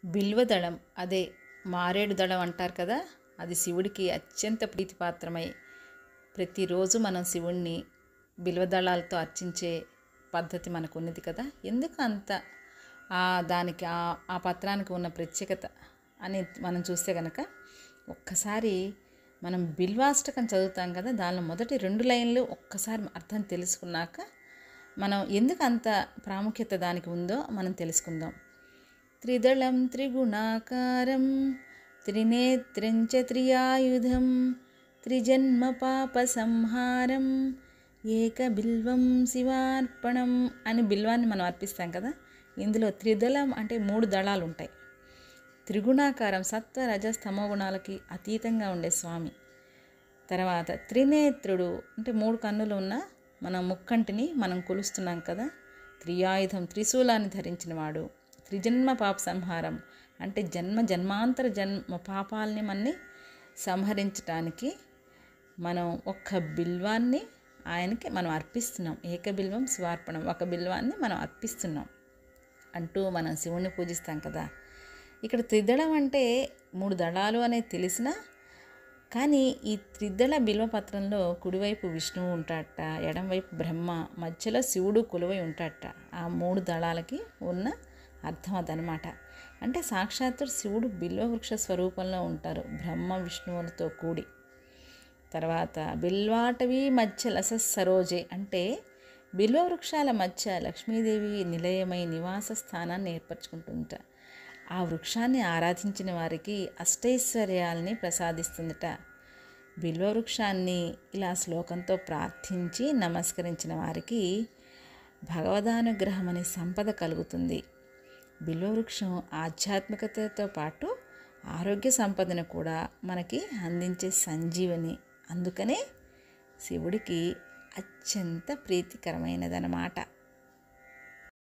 బిల్వదళం అదే మారేడు దళం అంటారు కదా అది శివుడికి అత్యంత ప్రీతిపాత్రమై ప్రతిరోజు మనం శివుణ్ణి బిల్వదళాలతో అర్చించే పద్ధతి మనకు ఉన్నది కదా ఎందుకు అంత ఆ దానికి ఆ ఆ పత్రానికి ఉన్న ప్రత్యేకత అని మనం చూస్తే కనుక ఒక్కసారి మనం బిల్వాష్టకం చదువుతాం కదా దానిలో మొదటి రెండు లైన్లు ఒక్కసారి అర్థం తెలుసుకున్నాక మనం ఎందుకు అంత ప్రాముఖ్యత దానికి ఉందో మనం తెలుసుకుందాం త్రిదళం త్రిగుణాకారం త్రినేత్రం చ త్రియాయుధం త్రిజన్మ పాప సంహారం ఏక బిల్వం శివార్పణం అని బిల్వాన్ని మనం అర్పిస్తాం కదా ఇందులో త్రిదళం అంటే మూడు దళాలు ఉంటాయి త్రిగుణాకారం సత్వ రజ స్తమో గుణాలకి అతీతంగా ఉండే స్వామి తర్వాత త్రినేత్రుడు అంటే మూడు కన్నులు ఉన్న మన ముక్కంటిని మనం కొలుస్తున్నాం కదా త్రియాయుధం త్రిశూలాన్ని ధరించిన వాడు త్రిజన్మ పాప సంహారం అంటే జన్మ జన్మాంతర జన్మ పాపాలని మనని సంహరించటానికి మనం ఒక్క బిల్వాన్ని ఆయనకి మనం అర్పిస్తున్నాం ఏక బిల్వం శివార్పణం ఒక బిల్వాన్ని మనం అర్పిస్తున్నాం అంటూ మనం శివుణ్ణి పూజిస్తాం కదా ఇక్కడ త్రిదళం అంటే మూడు దళాలు అనేది తెలిసినా కానీ ఈ త్రిదళ బిల్వపత్రంలో కుడివైపు విష్ణువు ఉంటాడట ఎడంవైపు బ్రహ్మ మధ్యలో శివుడు కొలువై ఉంటాడట ఆ మూడు దళాలకి ఉన్న అర్థం అదనమాట అంటే సాక్షాత్తు శివుడు బిల్వవృక్ష స్వరూపంలో ఉంటారు బ్రహ్మ విష్ణువులతో కూడి తర్వాత బిల్వాటవి మధ్య లస సరోజే అంటే బిల్వవృక్షాల మధ్య లక్ష్మీదేవి నిలయమై నివాస స్థానాన్ని ఏర్పరచుకుంటుంట ఆ వృక్షాన్ని ఆరాధించిన వారికి అష్టైశ్వర్యాల్ని ప్రసాదిస్తుందట బిల్వవృక్షాన్ని ఇలా శ్లోకంతో ప్రార్థించి నమస్కరించిన వారికి భగవదానుగ్రహం అనే సంపద కలుగుతుంది బిల్వవృక్షం ఆధ్యాత్మికతతో పాటు ఆరోగ్య సంపదను కూడా మనకి అందించే సంజీవని అందుకనే శివుడికి అత్యంత ప్రీతికరమైనదన్నమాట